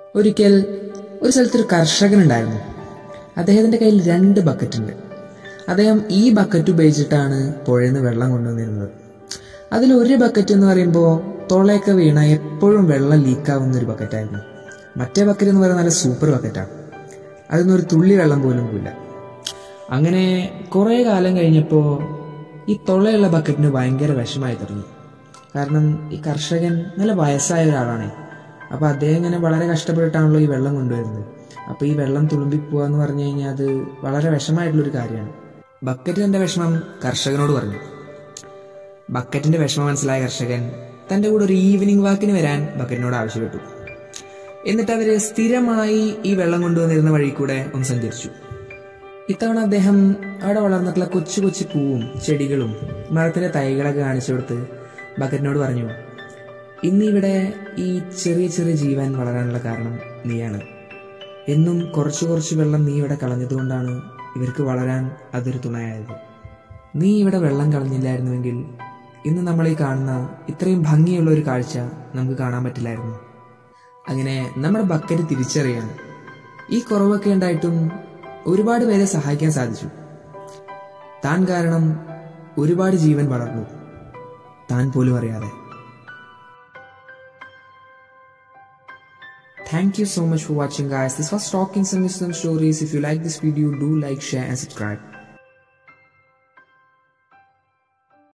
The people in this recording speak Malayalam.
ഒരിക്കൽ ഒരു സ്ഥലത്തൊരു കർഷകനുണ്ടായിരുന്നു അദ്ദേഹത്തിൻ്റെ കയ്യിൽ രണ്ട് ബക്കറ്റ് ഉണ്ട് അദ്ദേഹം ഈ ബക്കറ്റ് ഉപയോഗിച്ചിട്ടാണ് പുഴയിൽ നിന്ന് വെള്ളം കൊണ്ടുവന്നിരുന്നത് അതിൽ ഒരു ബക്കറ്റ് എന്ന് പറയുമ്പോൾ തൊളയൊക്കെ വീണ എപ്പോഴും വെള്ളം ലീക്കാവുന്ന ഒരു ബക്കറ്റായിരുന്നു മറ്റേ ബക്കറ്റ് എന്ന് പറയുന്നത് നല്ല സൂപ്പർ ബക്കറ്റാണ് അതിൽ ഒരു തുള്ളി വെള്ളം പോലും പോയില്ല അങ്ങനെ കുറേ കാലം കഴിഞ്ഞപ്പോൾ ഈ തൊള്ളയുള്ള ബക്കറ്റിന് ഭയങ്കര വിഷമായി തുടങ്ങി കാരണം ഈ കർഷകൻ നല്ല വയസ്സായ ഒരാളാണ് അപ്പോൾ അദ്ദേഹം ഇങ്ങനെ വളരെ കഷ്ടപ്പെട്ടിട്ടാണല്ലോ ഈ വെള്ളം കൊണ്ടുവരുന്നത് അപ്പോൾ ഈ വെള്ളം തുളുമ്പി പോവാ എന്ന് പറഞ്ഞു കഴിഞ്ഞാൽ അത് വളരെ വിഷമായിട്ടുള്ളൊരു കാര്യമാണ് ബക്കറ്റ് തൻ്റെ വിഷമം കർഷകനോട് പറഞ്ഞു ബക്കറ്റിന്റെ വിഷമം മനസ്സിലായ കർഷകൻ തൻ്റെ കൂടെ ഒരു ഈവനിങ് വാക്കിന് വരാൻ ബക്കറ്റിനോട് ആവശ്യപ്പെട്ടു എന്നിട്ട് അവര് സ്ഥിരമായി ഈ വെള്ളം കൊണ്ടുവന്നിരുന്ന വഴി കൂടെ ഒന്ന് സഞ്ചരിച്ചു ഇത്തവണ അദ്ദേഹം അവിടെ വളർന്നിട്ടുള്ള കൊച്ചു കൊച്ചു പൂവും ചെടികളും മരത്തിന്റെ തൈകളൊക്കെ കാണിച്ചു കൊടുത്ത് ബക്കറ്റിനോട് പറഞ്ഞു ഇന്നിവിടെ ഈ ചെറിയ ചെറിയ ജീവൻ വളരാനുള്ള കാരണം നീയാണ് എന്നും കുറച്ച് കുറച്ച് വെള്ളം നീ ഇവിടെ കളഞ്ഞതുകൊണ്ടാണ് ഇവർക്ക് വളരാൻ അതൊരു തുണയായത് നീ ഇവിടെ വെള്ളം കളഞ്ഞില്ലായിരുന്നുവെങ്കിൽ ഇന്ന് നമ്മൾ ഈ കാണുന്ന ഇത്രയും ഭംഗിയുള്ള ഒരു കാഴ്ച നമുക്ക് കാണാൻ പറ്റില്ലായിരുന്നു അങ്ങനെ നമ്മുടെ ബക്കറ്റ് തിരിച്ചറിയാൻ ഈ കുറവൊക്കെ ഉണ്ടായിട്ടും ഒരുപാട് പേരെ സഹായിക്കാൻ സാധിച്ചു താൻ കാരണം ഒരുപാട് ജീവൻ വളർന്നു താൻ പോലും അറിയാതെ Thank you so much for watching guys. This was Talking Some Wisdom Stories. If you like this video, do like, share and subscribe.